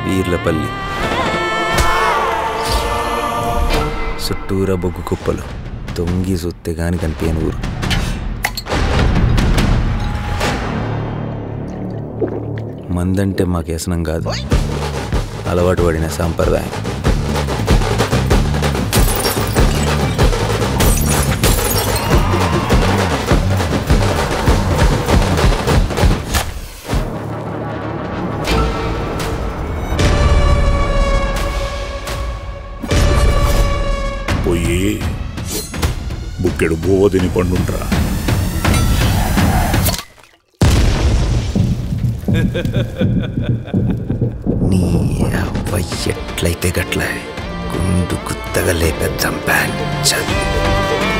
వీర్లపల్లి చుట్టూరా బొగ్గు కుప్పలు తొంగి సుత్తే గాని కనిపించని ఊరు మందంటే మాకు వ్యసనం కాదు అలవాటు పడిన సాంప్రదాయం పోయి బుక్కెడు బువ్వ తిని పండుంట్రా నీ అవ్వ ఎట్లయితే గట్ల గుండు గుత్తగా లేపేద్దాం బ్యాంక్